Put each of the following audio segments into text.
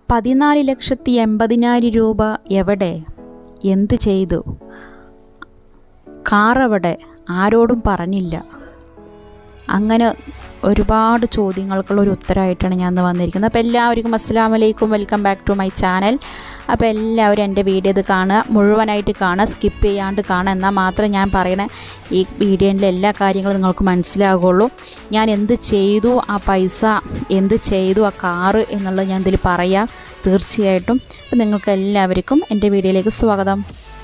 പതിനാല് ലക്ഷത്തി എൺപതിനായിരം രൂപ എവിടെ എന്ത് ചെയ്തു കാറെവിടെ ആരോടും പറഞ്ഞില്ല അങ്ങനെ ഒരുപാട് ചോദ്യങ്ങൾക്കുള്ള ഒരു ഉത്തരമായിട്ടാണ് ഞാൻ ഇന്ന് വന്നിരിക്കുന്നത് അപ്പോൾ എല്ലാവർക്കും അസ്സാം വലൈക്കും welcome back to my channel അപ്പോൾ എല്ലാവരും എൻ്റെ വീഡിയോ ഇത് കാണുക മുഴുവനായിട്ട് കാണുക സ്കിപ്പ് ചെയ്യാണ്ട് കാണുക എന്നാൽ മാത്രമേ ഞാൻ പറയണ ഈ വീഡിയോയിലെ എല്ലാ കാര്യങ്ങളും നിങ്ങൾക്ക് മനസ്സിലാകുള്ളൂ ഞാൻ എന്ത് ചെയ്തു ആ പൈസ എന്ത് ചെയ്തു ആ കാറ് എന്നുള്ളത് ഞാൻ ഇതിൽ പറയാം തീർച്ചയായിട്ടും അപ്പോൾ നിങ്ങൾക്ക് എല്ലാവർക്കും എൻ്റെ വീഡിയോയിലേക്ക് സ്വാഗതം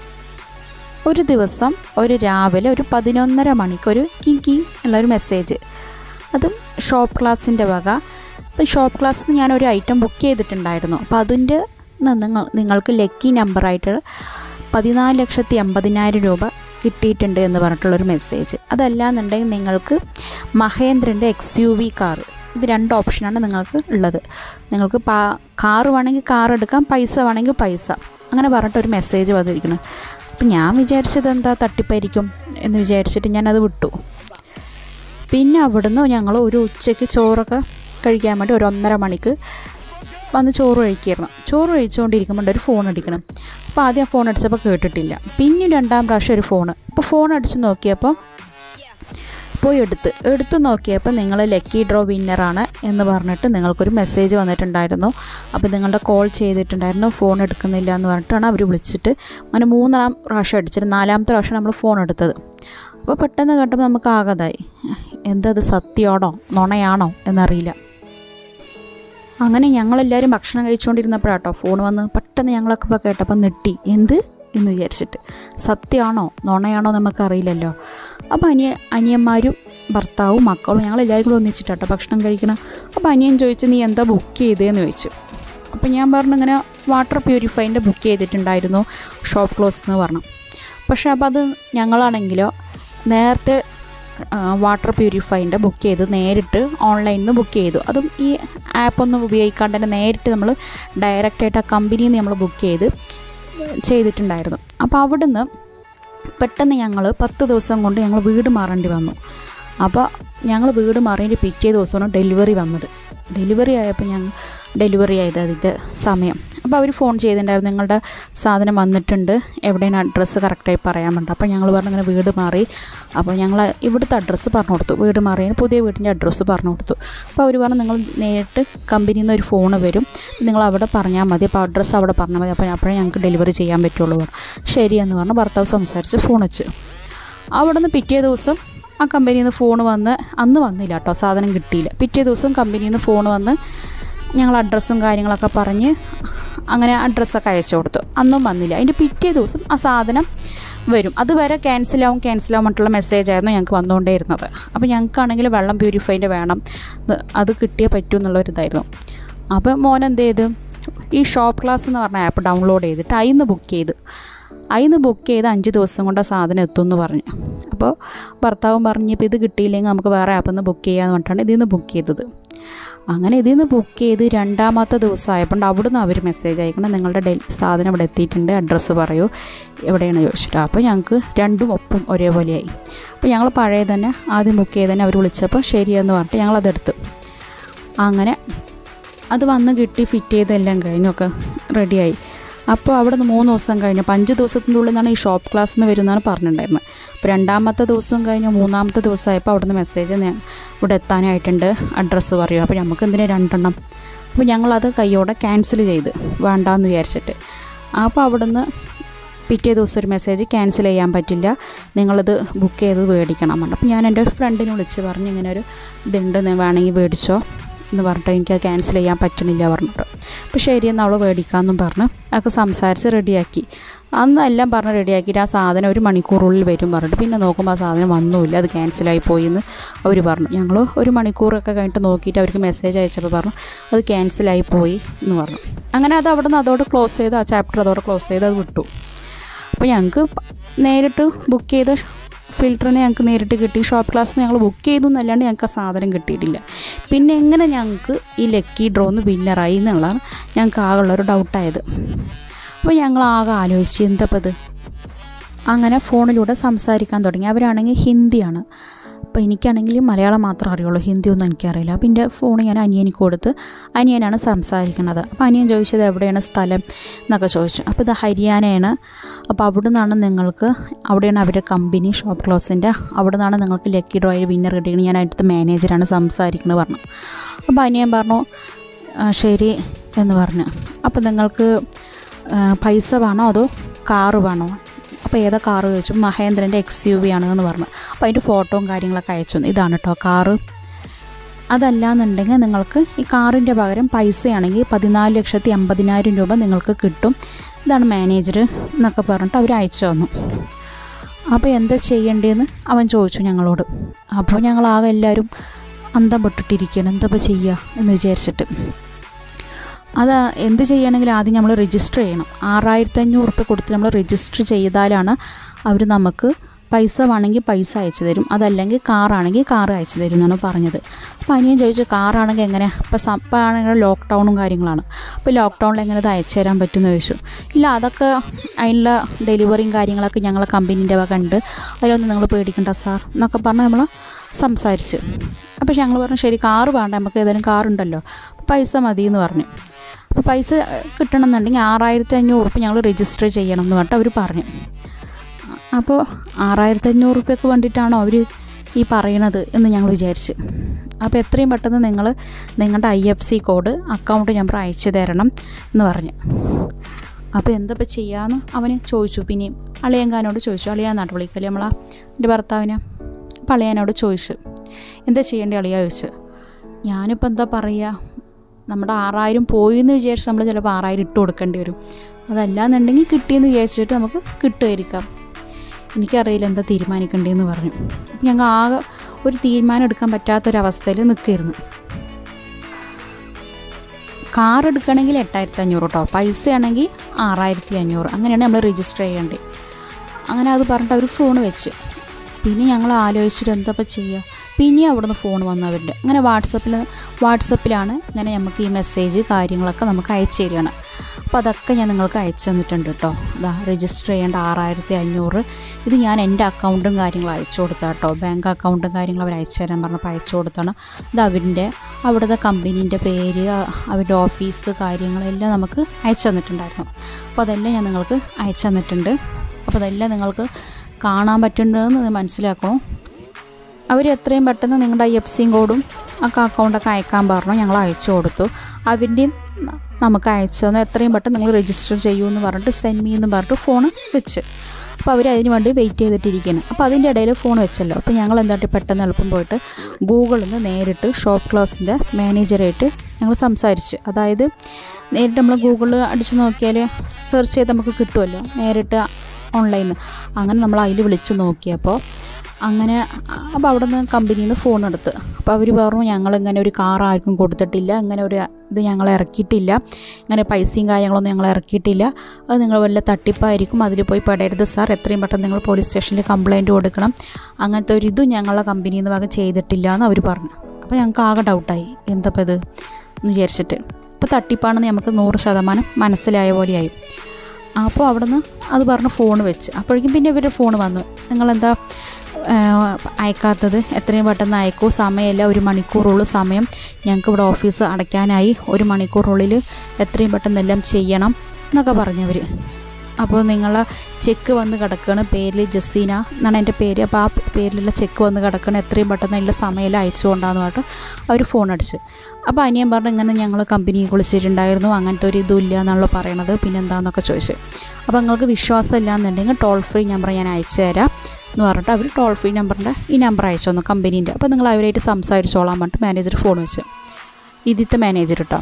ഒരു ദിവസം ഒരു രാവിലെ ഒരു പതിനൊന്നര മണിക്കൊരു കിങ്കി ഉള്ളൊരു മെസ്സേജ് അതും ഷോപ്പ് ക്ലാസ്സിൻ്റെ വക അപ്പം ഷോപ്പ് ക്ലാസ്സിൽ ഞാൻ ഒരു ഐറ്റം ബുക്ക് ചെയ്തിട്ടുണ്ടായിരുന്നു അപ്പോൾ അതിൻ്റെ നിങ്ങൾ നിങ്ങൾക്ക് ലക്കി നമ്പറായിട്ട് പതിനാല് ലക്ഷത്തി എൺപതിനായിരം രൂപ കിട്ടിയിട്ടുണ്ട് എന്ന് പറഞ്ഞിട്ടുള്ളൊരു മെസ്സേജ് അതല്ലാന്നുണ്ടെങ്കിൽ നിങ്ങൾക്ക് മഹേന്ദ്രൻ്റെ എക്സ് യു വി കാറ് ഇത് രണ്ട് ഓപ്ഷനാണ് നിങ്ങൾക്ക് ഉള്ളത് നിങ്ങൾക്ക് പാ കാറ് വേണമെങ്കിൽ കാർ എടുക്കാം പൈസ വേണമെങ്കിൽ പൈസ അങ്ങനെ പറഞ്ഞിട്ടൊരു മെസ്സേജ് വന്നിരിക്കുന്നു അപ്പം ഞാൻ വിചാരിച്ചത് എന്താ തട്ടിപ്പായിരിക്കും എന്ന് വിചാരിച്ചിട്ട് ഞാനത് വിട്ടു പിന്നെ അവിടുന്ന് ഞങ്ങൾ ഒരു ഉച്ചയ്ക്ക് ചോറൊക്കെ കഴിക്കാൻ വേണ്ടി ഒരു ഒന്നര മണിക്ക് വന്ന് ചോറ് കഴിക്കായിരുന്നു ചോറ് കഴിച്ചുകൊണ്ടിരിക്കുമ്പോൾ ഒരു ഫോൺ അടിക്കണം അപ്പോൾ ആദ്യം ഫോൺ അടിച്ചപ്പോൾ കേട്ടിട്ടില്ല പിന്നെ രണ്ടാം പ്രാവശ്യം ഒരു ഫോൺ അപ്പോൾ ഫോൺ അടിച്ച് നോക്കിയപ്പോൾ പോയി എടുത്ത് എടുത്ത് നോക്കിയപ്പോൾ നിങ്ങൾ ലക്കി ഡ്രോ വിന്നറാണ് എന്ന് പറഞ്ഞിട്ട് നിങ്ങൾക്കൊരു മെസ്സേജ് വന്നിട്ടുണ്ടായിരുന്നു അപ്പോൾ നിങ്ങളുടെ കോൾ ചെയ്തിട്ടുണ്ടായിരുന്നു ഫോൺ എടുക്കുന്നില്ല എന്ന് പറഞ്ഞിട്ടാണ് അവർ വിളിച്ചിട്ട് അങ്ങനെ മൂന്നാം പ്രാവശ്യം അടിച്ചിട്ട് നാലാമത്തെ പ്രാവശ്യം നമ്മൾ ഫോൺ എടുത്തത് അപ്പോൾ പെട്ടെന്ന് കേട്ടപ്പോൾ നമുക്ക് ആകതായി എന്തത് സത്യമാണോ നുണയാണോ എന്നറിയില്ല അങ്ങനെ ഞങ്ങളെല്ലാവരും ഭക്ഷണം കഴിച്ചുകൊണ്ടിരുന്നപ്പോഴാട്ടോ ഫോൺ വന്ന് പെട്ടെന്ന് ഞങ്ങളൊക്കെ ഇപ്പോൾ കേട്ടപ്പോൾ നെട്ടി എന്ത് എന്ന് വിചാരിച്ചിട്ട് സത്യമാണോ നുണയാണോ നമുക്കറിയില്ലല്ലോ അപ്പോൾ അനിയ അനിയന്മാരും ഭർത്താവും മക്കളും ഞങ്ങൾ എല്ലാവരും കൂടെ ഒന്നിച്ചിട്ടാട്ടോ ഭക്ഷണം കഴിക്കണം അപ്പോൾ അനിയൻ ചോദിച്ചു നീ എന്താ ബുക്ക് ചെയ്തതെന്ന് ചോദിച്ചു അപ്പോൾ ഞാൻ പറഞ്ഞു ഇങ്ങനെ വാട്ടർ പ്യൂരിഫൈൻ്റെ ബുക്ക് ചെയ്തിട്ടുണ്ടായിരുന്നു ഷോപ്പ് ക്ലോസ് എന്ന് പറഞ്ഞു പക്ഷേ അപ്പോൾ അത് ഞങ്ങളാണെങ്കിലോ നേരത്തെ വാട്ടർ പ്യൂരിഫൈൻ്റെ ബുക്ക് ചെയ്ത് നേരിട്ട് ഓൺലൈനിൽ നിന്ന് ബുക്ക് ചെയ്തു അതും ഈ ആപ്പൊന്നും ഉപയോഗിക്കാണ്ട് തന്നെ നേരിട്ട് നമ്മൾ ഡയറക്റ്റായിട്ട് ആ കമ്പനിയിൽ നിന്ന് നമ്മൾ ബുക്ക് ചെയ്ത് ചെയ്തിട്ടുണ്ടായിരുന്നു അപ്പോൾ അവിടുന്ന് പെട്ടെന്ന് ഞങ്ങൾ പത്ത് ദിവസം കൊണ്ട് ഞങ്ങൾ വീട് മാറേണ്ടി വന്നു അപ്പോൾ ഞങ്ങൾ വീട് മാറിയതിൻ്റെ പിറ്റേ ദിവസമാണ് ഡെലിവറി വന്നത് ഡെലിവറി ആയപ്പോൾ ഞങ്ങൾ ഡെലിവറി ആയത് അതിൻ്റെ സമയം അപ്പോൾ അവർ ഫോൺ ചെയ്തിട്ടുണ്ടായിരുന്നു നിങ്ങളുടെ സാധനം വന്നിട്ടുണ്ട് എവിടെയാണ് അഡ്രസ്സ് കറക്റ്റായി പറയാൻ വേണ്ട അപ്പോൾ ഞങ്ങൾ പറഞ്ഞു ഇങ്ങനെ വീട് മാറി അപ്പോൾ ഞങ്ങൾ ഇവിടുത്തെ അഡ്രസ്സ് പറഞ്ഞു കൊടുത്തു വീട് മാറിയതിന് പുതിയ വീട്ടിൻ്റെ അഡ്രസ്സ് പറഞ്ഞു കൊടുത്തു അപ്പോൾ അവർ പറഞ്ഞു നിങ്ങൾ നേരിട്ട് കമ്പനിയിൽ നിന്ന് ഒരു ഫോൺ വരും നിങ്ങൾ അവിടെ പറഞ്ഞാൽ മതി അപ്പോൾ അഡ്രസ്സ് അവിടെ പറഞ്ഞാൽ മതി അപ്പോൾ അപ്പോഴേ ഞങ്ങൾക്ക് ഡെലിവറി ചെയ്യാൻ പറ്റുള്ളൂ പറഞ്ഞു ശരിയെന്ന് പറഞ്ഞു ഭർത്താവ് സംസാരിച്ച് ഫോൺ വെച്ച് അവിടെ നിന്ന് പിറ്റേ ദിവസം ആ കമ്പനിയിൽ നിന്ന് ഫോൺ വന്ന് അന്ന് വന്നില്ല കേട്ടോ സാധനം കിട്ടിയില്ല പിറ്റേ ദിവസം കമ്പനിയിൽ നിന്ന് ഫോൺ വന്ന് ഞങ്ങൾ അഡ്രസ്സും കാര്യങ്ങളൊക്കെ പറഞ്ഞ് അങ്ങനെ അഡ്രസ്സൊക്കെ അയച്ചു കൊടുത്തു അന്നും വന്നില്ല അതിൻ്റെ പിറ്റേ ദിവസം ആ സാധനം വരും അതുവരെ ക്യാൻസലാവും ക്യാൻസലാവും മറ്റുള്ള മെസ്സേജ് ആയിരുന്നു ഞങ്ങൾക്ക് വന്നുകൊണ്ടേയിരുന്നത് അപ്പോൾ ഞങ്ങൾക്കാണെങ്കിൽ വെള്ളം പ്യൂരിഫൈൻ്റെ വേണം അത് കിട്ടിയേ പറ്റൂ എന്നുള്ളൊരിതായിരുന്നു അപ്പോൾ മോൻ എന്ത് ചെയ്ത് ഈ ഷോപ്പ് ക്ലാസ് എന്ന് പറഞ്ഞ ആപ്പ് ഡൗൺലോഡ് ചെയ്തിട്ട് അതിൽ നിന്ന് ബുക്ക് ചെയ്ത് അതിൽ നിന്ന് ബുക്ക് ചെയ്ത് അഞ്ച് ദിവസം കൊണ്ട് ആ സാധനം എത്തുമെന്ന് പറഞ്ഞു അപ്പോൾ ഭർത്താവും പറഞ്ഞപ്പോൾ ഇത് കിട്ടിയില്ലെങ്കിൽ നമുക്ക് വേറെ ആപ്പിൽ നിന്ന് ബുക്ക് ചെയ്യാമെന്ന് പറഞ്ഞിട്ടാണ് ഇതിൽ നിന്ന് ബുക്ക് ചെയ്തത് അങ്ങനെ ഇതിൽ നിന്ന് ബുക്ക് ചെയ്ത് രണ്ടാമത്തെ ദിവസം ആയപ്പോൾ അവിടുന്ന് അവർ മെസ്സേജ് അയക്കണം നിങ്ങളുടെ ഡെൽ സാധനം ഇവിടെ എത്തിയിട്ടുണ്ട് അഡ്രസ്സ് പറയൂ എവിടെയാണ് ചോദിച്ചിട്ട് അപ്പോൾ ഞങ്ങൾക്ക് രണ്ടും ഒപ്പം ഒരേപോലെയായി അപ്പോൾ ഞങ്ങൾ പഴയ തന്നെ ആദ്യം ബുക്ക് ചെയ്ത് തന്നെ അവർ വിളിച്ചപ്പോൾ ശരിയെന്ന് പറഞ്ഞിട്ട് ഞങ്ങളതെടുത്ത് അങ്ങനെ അത് വന്ന് കിട്ടി ഫിറ്റ് ചെയ്തെല്ലാം കഴിഞ്ഞൊക്കെ റെഡിയായി അപ്പോൾ അവിടെ നിന്ന് മൂന്ന് ദിവസം കഴിഞ്ഞു അപ്പോൾ അഞ്ച് ദിവസത്തിൻ്റെ ഉള്ളിൽ നിന്നാണ് ഈ ഷോപ്പ് ക്ലാസ് നിന്ന് വരുന്നതാണ് പറഞ്ഞിട്ടുണ്ടായിരുന്നത് അപ്പോൾ രണ്ടാമത്തെ ദിവസം കഴിഞ്ഞ് മൂന്നാമത്തെ ദിവസമായപ്പോൾ അവിടെ നിന്ന് മെസ്സേജ് ഇവിടെ എത്താനായിട്ടുണ്ട് അഡ്രസ്സ് പറയൂ അപ്പോൾ നമുക്ക് എന്തിനാ രണ്ടെണ്ണം അപ്പോൾ ഞങ്ങളത് കയ്യോടെ ക്യാൻസൽ ചെയ്ത് വേണ്ടാന്ന് വിചാരിച്ചിട്ട് അപ്പോൾ അവിടെ നിന്ന് പിറ്റേ ദിവസം ഒരു മെസ്സേജ് ക്യാൻസൽ ചെയ്യാൻ പറ്റില്ല നിങ്ങളത് ബുക്ക് ചെയ്ത് മേടിക്കണം പറഞ്ഞു അപ്പോൾ ഞാൻ എൻ്റെ ഫ്രണ്ടിനെ വിളിച്ച് പറഞ്ഞു ഇങ്ങനെ ഒരു ഇതുണ്ട് വേണമെങ്കിൽ മേടിച്ചോ എന്ന് പറഞ്ഞിട്ട് എനിക്ക് ക്യാൻസൽ ചെയ്യാൻ പറ്റണില്ല പറഞ്ഞിട്ട് അപ്പോൾ ശരിയെന്ന് അവൾ മേടിക്കാമെന്നും പറഞ്ഞ് അതൊക്കെ സംസാരിച്ച് റെഡിയാക്കി അന്ന് എല്ലാം പറഞ്ഞ് റെഡിയാക്കിയിട്ട് ആ സാധനം ഒരു മണിക്കൂറുള്ളിൽ വരും പറഞ്ഞിട്ട് പിന്നെ നോക്കുമ്പോൾ ആ സാധനം വന്നുമില്ല അത് ക്യാൻസലായി പോയി എന്ന് അവർ പറഞ്ഞു ഞങ്ങൾ ഒരു മണിക്കൂറൊക്കെ കഴിഞ്ഞിട്ട് നോക്കിയിട്ട് അവർക്ക് മെസ്സേജ് അയച്ചപ്പോൾ പറഞ്ഞു അത് ക്യാൻസലായി പോയി എന്ന് പറഞ്ഞു അങ്ങനെ അത് അവിടെ നിന്ന് അതോടെ ക്ലോസ് ചെയ്ത് ആ ചാപ്റ്റർ അതോടെ ക്ലോസ് ചെയ്ത് അത് വിട്ടു അപ്പോൾ ഞങ്ങൾക്ക് നേരിട്ട് ബുക്ക് ചെയ്ത ഫിൽറ്ററിനെ ഞങ്ങൾക്ക് നേരിട്ട് കിട്ടി ഷോപ്പ് ക്ലാസ്സിൽ ഞങ്ങൾ ബുക്ക് ചെയ്തു എന്നല്ലാണ്ട് ഞങ്ങൾക്ക് ആ സാധനം കിട്ടിയിട്ടില്ല പിന്നെ എങ്ങനെ ഞങ്ങൾക്ക് ഈ ലക്കി ഡ്രോന്ന് വിന്നറായി എന്നുള്ളതാണ് ഞങ്ങൾക്ക് ആകെയുള്ളൊരു ഡൗട്ടായത് അപ്പോൾ ഞങ്ങൾ ആകെ ആലോചിച്ച് എന്തപ്പോൾ ഇത് അങ്ങനെ ഫോണിലൂടെ സംസാരിക്കാൻ തുടങ്ങി അവരാണെങ്കിൽ ഹിന്ദിയാണ് അപ്പോൾ എനിക്കാണെങ്കിൽ മലയാളം മാത്രം അറിയുള്ളൂ ഹിന്ദിയൊന്നും എനിക്കറിയില്ല അപ്പോൾ എൻ്റെ ഫോൺ ഞാൻ അനിയനിക്ക് കൊടുത്ത് അനിയനാണ് സംസാരിക്കുന്നത് അപ്പോൾ അനിയൻ ചോദിച്ചത് എവിടെയാണ് സ്ഥലം എന്നൊക്കെ ചോദിച്ചു അപ്പോൾ ഇത് ഹരിയാനയാണ് അപ്പോൾ അവിടെ നിന്നാണ് നിങ്ങൾക്ക് അവിടെയാണ് അവരുടെ കമ്പനി ഷോപ്പ് ക്ലോസിൻ്റെ അവിടെ നിന്നാണ് നിങ്ങൾക്ക് ലക്കി ഡ്രോയിൽ വിന്നർ കിട്ടിയത് ഞാൻ അടുത്ത മാനേജറാണ് സംസാരിക്കുന്നത് പറഞ്ഞു അപ്പോൾ അനിയൻ പറഞ്ഞു "ആ, ശരി എന്ന് പറഞ്ഞു അപ്പോൾ നിങ്ങൾക്ക് ആ, പൈസ വേണോ അതോ കാറ് വേണോ അപ്പോൾ ഏതാ കാറ് ചോദിച്ചു മഹേന്ദ്രൻ്റെ എക്സ് യു വി ആണ് എന്ന് പറഞ്ഞു അപ്പോൾ അതിൻ്റെ ഫോട്ടോയും കാര്യങ്ങളൊക്കെ അയച്ചു തന്നു. ഇതാണ് കേട്ടോ കാറ് അതല്ലാന്നുണ്ടെങ്കിൽ നിങ്ങൾക്ക് ഈ കാറിൻ്റെ പകരം പൈസയാണെങ്കിൽ പതിനാല് ലക്ഷത്തി അമ്പതിനായിരം രൂപ നിങ്ങൾക്ക് കിട്ടും ഇതാണ് മാനേജർ എന്നൊക്കെ പറഞ്ഞിട്ട് അവർ അയച്ചു തന്നു അപ്പോൾ എന്താ ചെയ്യേണ്ടതെന്ന് അവൻ ചോദിച്ചു ഞങ്ങളോട് അപ്പോൾ ഞങ്ങൾ ആകെ എല്ലാവരും അന്തം പെട്ടിട്ടിരിക്കുകയാണ് എന്താ ഇപ്പോൾ ചെയ്യുക എന്ന് വിചാരിച്ചിട്ട് അത് എന്ത് ചെയ്യണമെങ്കിലും ആദ്യം നമ്മൾ രജിസ്റ്റർ ചെയ്യണം ആറായിരത്തി അഞ്ഞൂറ് ഉറുപ്പ്യ കൊടുത്ത് നമ്മൾ രജിസ്റ്റർ ചെയ്താലാണ് അവർ നമുക്ക് പൈസ വേണമെങ്കിൽ പൈസ അയച്ചു തരും അതല്ലെങ്കിൽ കാറാണെങ്കിൽ കാർ അയച്ചു തരും എന്നാണ് പറഞ്ഞത് അപ്പോൾ അനിയൻ ചോദിച്ചു കാറാണെങ്കിൽ എങ്ങനെ ഇപ്പോൾ ഇപ്പം ആണെങ്കിൽ ലോക്ക്ഡൗണും കാര്യങ്ങളാണ് അപ്പോൾ ലോക്ക്ഡൗണിൽ എങ്ങനെ ഇത് അയച്ചു തരാൻ പറ്റുമെന്ന് ചോദിച്ചു ഇല്ല അതൊക്കെ അതിനുള്ള ഡെലിവറിയും കാര്യങ്ങളൊക്കെ ഞങ്ങളെ കമ്പനീൻ്റെ വക ഉണ്ട് അതിലൊന്നും നിങ്ങൾ പേടിക്കണ്ട സാർ എന്നൊക്കെ പറഞ്ഞ് നമ്മൾ സംസാരിച്ച് അപ്പോൾ ഞങ്ങൾ പറഞ്ഞു ശരി കാറ് വേണ്ട നമുക്ക് ഏതായാലും കാറുണ്ടല്ലോ പൈസ മതി എന്ന് പറഞ്ഞു അപ്പോൾ പൈസ കിട്ടണമെന്നുണ്ടെങ്കിൽ ആറായിരത്തി അഞ്ഞൂറ് ഉറുപ്പ്യ ഞങ്ങൾ രജിസ്റ്റർ ചെയ്യണം എന്ന് പറഞ്ഞിട്ട് അവർ പറഞ്ഞു അപ്പോൾ ആറായിരത്തി അഞ്ഞൂറ് റുപ്യക്ക് വേണ്ടിയിട്ടാണോ അവർ ഈ പറയണത് എന്ന് ഞങ്ങൾ വിചാരിച്ച് അപ്പോൾ എത്രയും പെട്ടെന്ന് നിങ്ങൾ നിങ്ങളുടെ I F C code account number അയച്ചു തരണം എന്ന് പറഞ്ഞു അപ്പോൾ എന്തപ്പോൾ ചെയ്യാമെന്ന് അവന് ചോദിച്ചു പിന്നെയും അളിയങ്കാനോട് ചോദിച്ചു അളിയാന്നാട്ട് വിളിക്കല്ലേ നമ്മളാ എൻ്റെ ഭർത്താവിന് അപ്പോൾ അളിയാനോട് ചോദിച്ചു എന്താ ചെയ്യേണ്ടത് അളിയാ ചോദിച്ചു ഞാനിപ്പോൾ എന്താ പറയുക നമ്മുടെ ആറായിരം പോയി എന്ന് വിചാരിച്ച് നമ്മൾ ചിലപ്പോൾ ആറായിരം ഇട്ട് കൊടുക്കേണ്ടി വരും അതല്ലാന്നുണ്ടെങ്കിൽ കിട്ടിയെന്ന് വിചാരിച്ചിട്ട് നമുക്ക് കിട്ടുമായിരിക്കാം എനിക്കറിയില്ല എന്താ തീരുമാനിക്കേണ്ടതെന്ന് പറഞ്ഞു അപ്പം ഞങ്ങൾ ആകെ ഒരു തീരുമാനം എടുക്കാൻ പറ്റാത്തൊരവസ്ഥയിൽ നിൽക്കായിരുന്നു കാർ എടുക്കണമെങ്കിൽ എട്ടായിരത്തി അഞ്ഞൂറ് കേട്ടോ പൈസ ആണെങ്കിൽ ആറായിരത്തി അഞ്ഞൂറ് അങ്ങനെയാണ് നമ്മൾ രജിസ്റ്റർ ചെയ്യേണ്ടത് അങ്ങനെ അത് പറഞ്ഞിട്ട് അവർ ഫോൺ വെച്ച് പിന്നെ ഞങ്ങൾ ആലോചിച്ചിട്ട് എന്താ ചെയ്യുക പിന്നെ അവിടുന്ന് ഫോൺ വന്നു അവരുടെ അങ്ങനെ വാട്സപ്പിൽ വാട്സപ്പിലാണ് ഇങ്ങനെ നമുക്ക് ഈ മെസ്സേജ് കാര്യങ്ങളൊക്കെ നമുക്ക് അയച്ചു തരികയാണ് അപ്പോൾ അതൊക്കെ ഞാൻ നിങ്ങൾക്ക് അയച്ചു തന്നിട്ടുണ്ട് കേട്ടോ ഇതാ രജിസ്റ്റർ ചെയ്യേണ്ട ആറായിരത്തി അഞ്ഞൂറ് ഇത് ഞാൻ എൻ്റെ അക്കൗണ്ടും കാര്യങ്ങളും അയച്ചു കൊടുത്താൽ കേട്ടോ ബാങ്ക് അക്കൗണ്ടും കാര്യങ്ങളും അവർ അയച്ചു തരാൻ പറഞ്ഞപ്പോൾ അയച്ചു കൊടുത്താണ് ഇത് അവരിൻ്റെ അവിടുത്തെ കമ്പനീൻ്റെ പേര് ആ, അവരുടെ ഓഫീസ് കാര്യങ്ങളെല്ലാം നമുക്ക് അയച്ചു തന്നിട്ടുണ്ടായിരുന്നു അപ്പോൾ അതെല്ലാം ഞാൻ നിങ്ങൾക്ക് അയച്ചു തന്നിട്ടുണ്ട് അപ്പോൾ അതെല്ലാം നിങ്ങൾക്ക് കാണാൻ പറ്റുന്നുണ്ടെന്ന് മനസ്സിലാക്കണം അവർ എത്രയും പെട്ടെന്ന് നിങ്ങളുടെ ഐ എഫ് സിയും കോഡും ഒക്കെ അക്കൗണ്ടൊക്കെ അയക്കാൻ പറഞ്ഞു ഞങ്ങൾ അയച്ചു കൊടുത്തു അവരുടെയും നമുക്ക് അയച്ചു തന്നു എത്രയും പെട്ടെന്ന് നിങ്ങൾ രജിസ്റ്റർ ചെയ്യൂ എന്ന് പറഞ്ഞിട്ട് സെൻഡ് മീ എന്ന് പറഞ്ഞിട്ട് ഫോൺ വെച്ച് അപ്പോൾ അവർ അതിന് വേണ്ടി വെയിറ്റ് ചെയ്തിട്ടിരിക്കുകയാണ് അപ്പോൾ അതിൻ്റെ ഇടയിൽ ഫോൺ വെച്ചല്ലോ അപ്പോൾ ഞങ്ങൾ എന്താട്ടി പെട്ടെന്ന് എളുപ്പം പോയിട്ട് ഗൂഗിളിൽ നിന്ന് നേരിട്ട് ഷോപ്പ് ക്ലോസിൻ്റെ മാനേജറായിട്ട് ഞങ്ങൾ സംസാരിച്ച് അതായത് നേരിട്ട് നമ്മൾ ഗൂഗിളിൽ അടിച്ച് നോക്കിയാൽ സെർച്ച് ചെയ്ത് നമുക്ക് കിട്ടുമല്ലോ നേരിട്ട് ഓൺലൈനിൽ അങ്ങനെ നമ്മൾ അതിൽ വിളിച്ച് നോക്കിയപ്പോൾ അങ്ങനെ അപ്പോൾ അവിടെ നിന്ന് കമ്പനിയിൽ നിന്ന് ഫോൺ എടുത്ത് അപ്പോൾ അവർ പറഞ്ഞു ഞങ്ങളിങ്ങനെ ഒരു കാർ ആർക്കും കൊടുത്തിട്ടില്ല ഇങ്ങനെ ഒരു ഇത് ഞങ്ങൾ ഇറക്കിയിട്ടില്ല ഇങ്ങനെ പൈസയും കാര്യങ്ങളൊന്നും ഞങ്ങൾ ഇറക്കിയിട്ടില്ല അത് നിങ്ങൾ വല്ല തട്ടിപ്പായിരിക്കും അതിൽ പോയി പെടരുത് സാർ എത്രയും പെട്ടെന്ന് നിങ്ങൾ പോലീസ് സ്റ്റേഷനിൽ കംപ്ലയിൻറ്റ് കൊടുക്കണം അങ്ങനത്തെ ഒരു ഇതും ഞങ്ങളെ കമ്പനിയിൽ നിന്ന് വക ചെയ്തിട്ടില്ല എന്ന് അവർ പറഞ്ഞു അപ്പോൾ ഞങ്ങൾക്ക് ആകെ ഡൗട്ടായി എന്തപ്പോൾ ഇത് എന്ന് വിചാരിച്ചിട്ട് അപ്പോൾ തട്ടിപ്പാണെന്ന് നമുക്ക് നൂറ് ശതമാനം മനസ്സിലായ പോലെയായി അപ്പോൾ അവിടുന്ന് അത് പറഞ്ഞ് ഫോൺ വെച്ച് അപ്പോഴേക്കും പിന്നെ ഇവരുടെ ഫോൺ വന്നു നിങ്ങളെന്താ ആ, അയക്കാത്തത് എത്രയും പെട്ടെന്ന് അയക്കൂ സമയമില്ല ഒരു മണിക്കൂറുള്ള സമയം ഞങ്ങൾക്ക് ഇവിടെ ഓഫീസ് അടയ്ക്കാനായി ഒരു മണിക്കൂറിനുള്ളിൽ എത്രയും പെട്ടെന്ന് എല്ലാം ചെയ്യണം എന്നൊക്കെ പറഞ്ഞവർ അപ്പോൾ നിങ്ങളെ ചെക്ക് വന്ന് കിടക്കുകയാണ് പേരിൽ ജസീന എന്നാണ് എൻ്റെ പേര് അപ്പോൾ ആ പേരിലുള്ള ചെക്ക് വന്ന് കിടക്കണം എത്രയും പെട്ടെന്ന് എല്ലാ സമയം അയച്ചു കൊണ്ടാന്ന് പറഞ്ഞിട്ട് അവർ ഫോൺ അടിച്ചു അപ്പോൾ അനിയൻ പറഞ്ഞു ഇങ്ങനെ ഞങ്ങൾ കമ്പനിയെ വിളിച്ചിട്ടുണ്ടായിരുന്നു അങ്ങനത്തെ ഒരു ഇതും ഇല്ല എന്നാണല്ലോ പറയണത് പിന്നെ എന്താണെന്നൊക്കെ ചോദിച്ചു അപ്പോൾ നിങ്ങൾക്ക് വിശ്വാസം ഇല്ല എന്നുണ്ടെങ്കിൽ ടോൾ ഫ്രീ നമ്പർ ഞാൻ അയച്ചു തരാം എന്ന് പറഞ്ഞിട്ട് അവർ ടോൾ ഫ്രീ നമ്പറിൻ്റെ ഈ നമ്പർ അയച്ചു തന്നു കമ്പനീൻ്റെ അപ്പോൾ നിങ്ങൾ അവരായിട്ട് സംസാരിച്ചോളാൻ പറഞ്ഞിട്ട് മാനേജർ ഫോൺ വെച്ച് ഇതിത്തെ മാനേജർ കേട്ടോ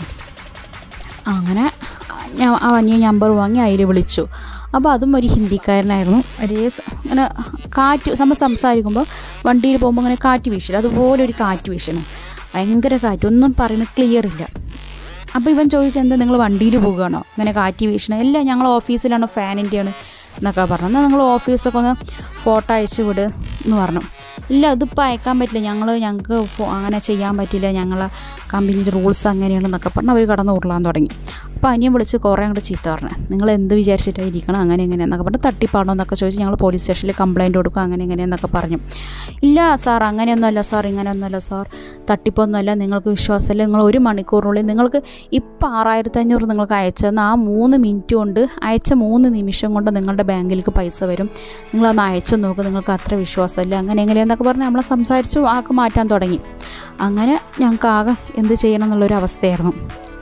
അങ്ങനെ ഞാൻ ആ അന്യ നമ്പർ വാങ്ങി അതിൽ വിളിച്ചു അപ്പോൾ അതും ഒരു ഹിന്ദിക്കാരനായിരുന്നു ഒരേ സ- ഇങ്ങനെ കാറ്റ് നമ്മൾ സംസാരിക്കുമ്പോൾ വണ്ടിയിൽ പോകുമ്പോൾ ഇങ്ങനെ കാറ്റ് വീശില്ല അതുപോലെ ഒരു കാറ്റ് വീശണം ഭയങ്കര കാറ്റ് ഒന്നും പറയുന്നത് ക്ലിയർ ഇല്ല അപ്പോൾ ഇവൻ ചോദിച്ചത് എന്താ നിങ്ങൾ വണ്ടിയിൽ പോകുകയാണോ ഇങ്ങനെ കാറ്റ് വീശണം ഇല്ല ഞങ്ങൾ ഓഫീസിലാണോ ഫാനിൻ്റെയാണ് എന്നൊക്കെ പറഞ്ഞു എന്നാൽ നിങ്ങൾ ഓഫീസൊക്കെ ഒന്ന് ഫോട്ടോ അയച്ച് വിട് എന്ന് പറഞ്ഞു ഇല്ല ഇതിപ്പോൾ അയക്കാൻ പറ്റില്ല ഞങ്ങൾ ഞങ്ങൾക്ക് ഫോ- അങ്ങനെ ചെയ്യാൻ പറ്റില്ല ഞങ്ങളെ കമ്പനിയുടെ റൂൾസ് അങ്ങനെയാണെന്നൊക്കെ പറഞ്ഞ് അവർ കടന്ന് ഉരുളാൻ തുടങ്ങി അപ്പോൾ അനിയൻ വിളിച്ച് കുറേ അങ്ങോട്ട് ചീത്ത പറഞ്ഞു നിങ്ങൾ എന്ത് വിചാരിച്ചിട്ടായിരിക്കണം അങ്ങനെ എങ്ങനെ എന്നൊക്കെ പറഞ്ഞ് തട്ടിപ്പാണോ എന്നൊക്കെ ചോദിച്ച് ഞങ്ങൾ പോലീസ് സ്റ്റേഷനിൽ കംപ്ലയിൻറ്റ് കൊടുക്കും അങ്ങനെ എങ്ങനെ എന്നൊക്കെ പറഞ്ഞു ഇല്ല സാർ അങ്ങനെയൊന്നുമല്ല സാർ ഇങ്ങനെയൊന്നുമല്ല സാർ തട്ടിപ്പൊന്നുമല്ല നിങ്ങൾക്ക് വിശ്വാസമില്ല നിങ്ങൾ ഒരു മണിക്കൂറിനുള്ളിൽ നിങ്ങൾക്ക് ഇപ്പം ആറായിരത്തി അഞ്ഞൂറ് നിങ്ങൾക്ക് അയച്ചെന്ന് ആ മൂന്ന് മിനിറ്റ് കൊണ്ട് അയച്ച മൂന്ന് നിമിഷം കൊണ്ട് നിങ്ങളുടെ ബാങ്കിലേക്ക് പൈസ വരും നിങ്ങളൊന്ന് അയച്ചു നോക്ക് നിങ്ങൾക്ക് അത്ര വിശ്വാസമില്ല അങ്ങനെ എങ്ങനെയെന്നൊക്കെ പറഞ്ഞ് നമ്മളെ സംസാരിച്ച് ആക്ക് മാറ്റാൻ തുടങ്ങി അങ്ങനെ ഞങ്ങൾക്ക് ആകെ എന്ത് ചെയ്യണം എന്നുള്ളൊരു അവസ്ഥയായിരുന്നു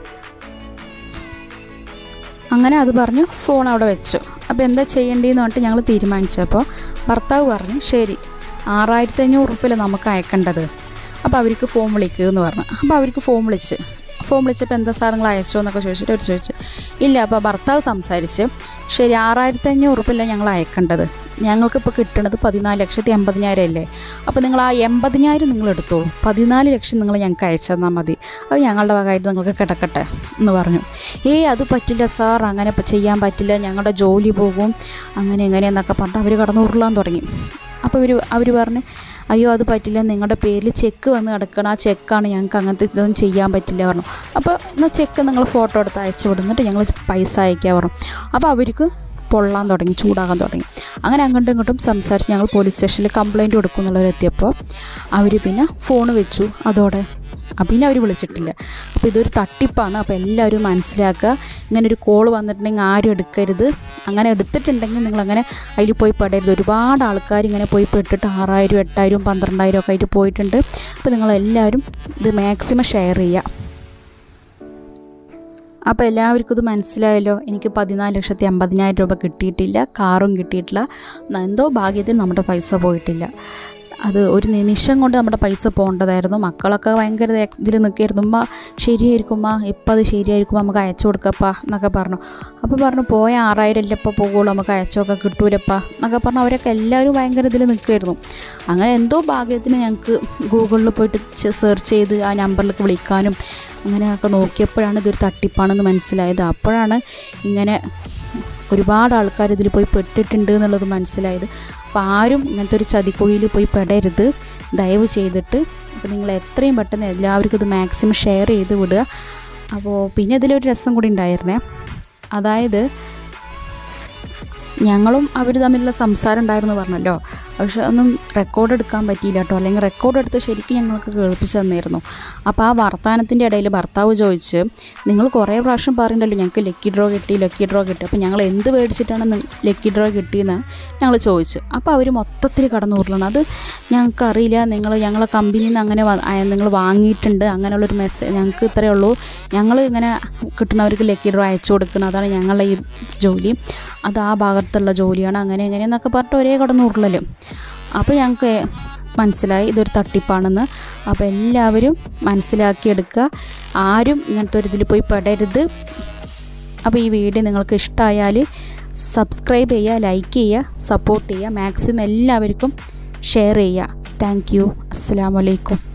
അങ്ങനെ അത് പറഞ്ഞു ഫോൺ അവിടെ വെച്ചു അപ്പോൾ എന്താ ചെയ്യേണ്ടതെന്ന് പറഞ്ഞിട്ട് ഞങ്ങൾ തീരുമാനിച്ചപ്പോൾ ഭർത്താവ് പറഞ്ഞു ശരി ആറായിരത്തി അഞ്ഞൂറ് ഉറുപ്പിൽ നമുക്ക് അയക്കേണ്ടത് അപ്പോൾ അവർക്ക് ഫോൺ വിളിക്കുക എന്ന് പറഞ്ഞു അപ്പോൾ അവർക്ക് ഫോൺ വിളിച്ച് ഫോൺ വിളിച്ചപ്പോൾ എന്താ സാർ നിങ്ങൾ അയച്ചോ എന്നൊക്കെ ചോദിച്ചിട്ട് അവർ ചോദിച്ചു ഇല്ല അപ്പോൾ ഭർത്താവ് സംസാരിച്ച് ശരി ആറായിരത്തി അഞ്ഞൂറ് ഉറുപ്പില്ല ഞങ്ങൾ അയക്കേണ്ടത് ഞങ്ങൾക്കിപ്പോൾ കിട്ടുന്നത് പതിനാല് ലക്ഷത്തി എൺപതിനായിരം അല്ലേ അപ്പോൾ നിങ്ങൾ ആ എൺപതിനായിരം നിങ്ങൾ എടുത്തോളൂ പതിനാല് ലക്ഷം നിങ്ങൾ ഞങ്ങൾക്ക് അയച്ചു തന്നാൽ മതി അത് ഞങ്ങളുടെ വകയായിട്ട് നിങ്ങൾക്ക് കിടക്കട്ടെ എന്ന് പറഞ്ഞു ഏയ് അത് പറ്റില്ല സാർ അങ്ങനെ ഇപ്പം ചെയ്യാൻ പറ്റില്ല ഞങ്ങളുടെ ജോലി പോകും അങ്ങനെ എങ്ങനെയെന്നൊക്കെ പറഞ്ഞിട്ട് അവർ കടന്നു ഉരുളാൻ തുടങ്ങി അപ്പോൾ അവർ അവർ പറഞ്ഞ് അയ്യോ അത് പറ്റില്ല നിങ്ങളുടെ പേരിൽ ചെക്ക് വന്ന് കിടക്കണം ആ ചെക്കാണ് ഞങ്ങൾക്ക് അങ്ങനത്തെ ഇതൊന്നും ചെയ്യാൻ പറ്റില്ല പറഞ്ഞു അപ്പോൾ എന്നാൽ ചെക്ക് നിങ്ങൾ ഫോട്ടോ എടുത്ത് അയച്ചു വിടുന്നിട്ട് ഞങ്ങൾ പൈസ അയക്കാൻ പറഞ്ഞു അപ്പോൾ അവർക്ക് പൊള്ളാൻ തുടങ്ങി ചൂടാകാൻ തുടങ്ങി അങ്ങനെ അങ്ങോട്ടും ഇങ്ങോട്ടും സംസാരിച്ച് ഞങ്ങൾ പോലീസ് സ്റ്റേഷനിൽ കംപ്ലയിൻറ്റ് കൊടുക്കും എന്നുള്ളവരെത്തിയപ്പോൾ അവർ പിന്നെ ഫോൺ വെച്ചു അതോടെ ആ, പിന്നെ അവർ വിളിച്ചിട്ടില്ല അപ്പോൾ ഇതൊരു തട്ടിപ്പാണ് അപ്പോൾ എല്ലാവരും മനസ്സിലാക്കുക ഇങ്ങനെ ഒരു കോൾ വന്നിട്ടുണ്ടെങ്കിൽ ആരും എടുക്കരുത് അങ്ങനെ എടുത്തിട്ടുണ്ടെങ്കിൽ നിങ്ങളങ്ങനെ അതിൽ പോയി പെടരുത് ഒരുപാട് ആൾക്കാർ ഇങ്ങനെ പോയി പെട്ടിട്ട് ആറായിരം എട്ടായിരം പന്ത്രണ്ടായിരം ഒക്കെ ആയിട്ട് പോയിട്ടുണ്ട് അപ്പോൾ നിങ്ങളെല്ലാവരും ഇത് മാക്സിമം ഷെയർ ചെയ്യുക അപ്പോൾ എല്ലാവർക്കും ഇത് മനസ്സിലായല്ലോ എനിക്ക് പതിനാല് ലക്ഷത്തി അമ്പതിനായിരം രൂപ കിട്ടിയിട്ടില്ല കാറും കിട്ടിയിട്ടില്ല എന്തോ ഭാഗ്യത്തിൽ നമ്മുടെ പൈസ പോയിട്ടില്ല അത് ഒരു നിമിഷം കൊണ്ട് നമ്മുടെ പൈസ പോകേണ്ടതായിരുന്നു മക്കളൊക്കെ ഭയങ്കര ഇതിൽ നിൽക്കായിരുന്നു ഉമ്മ ശരിയായിരിക്കും ഉമ്മ ഇപ്പം അത് ശരിയായിരിക്കും നമുക്ക് അയച്ചു കൊടുക്കപ്പാ എന്നൊക്കെ പറഞ്ഞു അപ്പോൾ പറഞ്ഞു പോയ ആറായിരം അല്ലേ ഇപ്പോൾ പോകുള്ളൂ നമുക്ക് അയച്ചൊക്കെ കിട്ടൂലപ്പാ എന്നൊക്കെ പറഞ്ഞു അവരൊക്കെ എല്ലാവരും ഭയങ്കര ഇതിൽ നിൽക്കുമായിരുന്നു അങ്ങനെ എന്തോ ഭാഗ്യത്തിന് ഞങ്ങൾക്ക് ഗൂഗിളിൽ പോയിട്ട് സെർച്ച് ചെയ്ത് ആ നമ്പറിലേക്ക് വിളിക്കാനും അങ്ങനെയൊക്കെ നോക്കിയപ്പോഴാണ് ഇതൊരു തട്ടിപ്പാണെന്ന് മനസ്സിലായത് അപ്പോഴാണ് ഇങ്ങനെ ഒരുപാട് ആൾക്കാർ ഇതിൽ പോയി പെട്ടിട്ടുണ്ട് എന്നുള്ളത് മനസ്സിലായത് അപ്പോൾ ആരും ഇങ്ങനത്തെ ഒരു ചതിക്കുഴിയിൽ പോയി പെടരുത് ദയവ് ചെയ്തിട്ട് അപ്പോൾ നിങ്ങൾ എത്രയും പെട്ടെന്ന് എല്ലാവർക്കും ഇത് മാക്സിമം ഷെയർ ചെയ്ത് വിടുക അപ്പോൾ പിന്നെ ഇതിലൊരു രസം കൂടി ഉണ്ടായിരുന്നേ അതായത് ഞങ്ങളും അവർ തമ്മിലുള്ള സംസാരം ഉണ്ടായിരുന്നു പറഞ്ഞല്ലോ പക്ഷെ ഒന്നും റെക്കോർഡ് എടുക്കാൻ പറ്റിയില്ല കേട്ടോ അല്ലെങ്കിൽ റെക്കോർഡ് എടുത്ത് ശരിക്കും ഞങ്ങൾക്ക് കേൾപ്പിച്ച് തന്നിരുന്നു അപ്പോൾ ആ വർത്തമാനത്തിൻ്റെ ഇടയിൽ ഭർത്താവ് ചോദിച്ച് നിങ്ങൾ കുറേ പ്രാവശ്യം പറയുന്നുണ്ടല്ലോ ഞങ്ങൾക്ക് ലക്കി ഡ്രോ കിട്ടി ലക്കി ഡ്രോ കിട്ടി അപ്പോൾ ഞങ്ങൾ എന്ത് മേടിച്ചിട്ടാണ് നി- ലക്കി ഡ്രോ കിട്ടിയെന്ന് ഞങ്ങൾ ചോദിച്ചു അപ്പോൾ അവർ മൊത്തത്തിൽ കടന്നു ഉരുളണം അത് ഞങ്ങൾക്ക് അറിയില്ല നിങ്ങൾ ഞങ്ങളെ കമ്പനിയിൽ നിന്ന് അങ്ങനെ വ- ആ, നിങ്ങൾ വാങ്ങിയിട്ടുണ്ട് അങ്ങനെയുള്ളൊരു മെസ്സേജ് ഞങ്ങൾക്ക് ഇത്രയേ ഉള്ളൂ ഞങ്ങൾ ഇങ്ങനെ കിട്ടുന്നവർക്ക് ലക്കി ഡ്രോ അയച്ചു കൊടുക്കണം അതാണ് ഞങ്ങളുടെ ഈ ജോലി അത് ആ ഭാഗത്തുള്ള ജോലിയാണ് അങ്ങനെ എങ്ങനെ എന്നൊക്കെ പറഞ്ഞിട്ട് ഒരേ കടന്ന് ഉരുളലും അപ്പോൾ ഞങ്ങൾക്ക് മനസ്സിലായി ഇതൊരു തട്ടിപ്പാണെന്ന് അപ്പോൾ എല്ലാവരും മനസ്സിലാക്കിയെടുക്കുക ആരും ഇങ്ങനത്തെ ഒരു ഇതിൽ പോയി പെടരുത് അപ്പോൾ ഈ വീഡിയോ നിങ്ങൾക്ക് ഇഷ്ടമായാൽ സബ്സ്ക്രൈബ് ചെയ്യുക ലൈക്ക് ചെയ്യുക സപ്പോർട്ട് ചെയ്യുക മാക്സിമം എല്ലാവർക്കും ഷെയർ ചെയ്യുക താങ്ക് യു അസ്സാം വലൈക്കും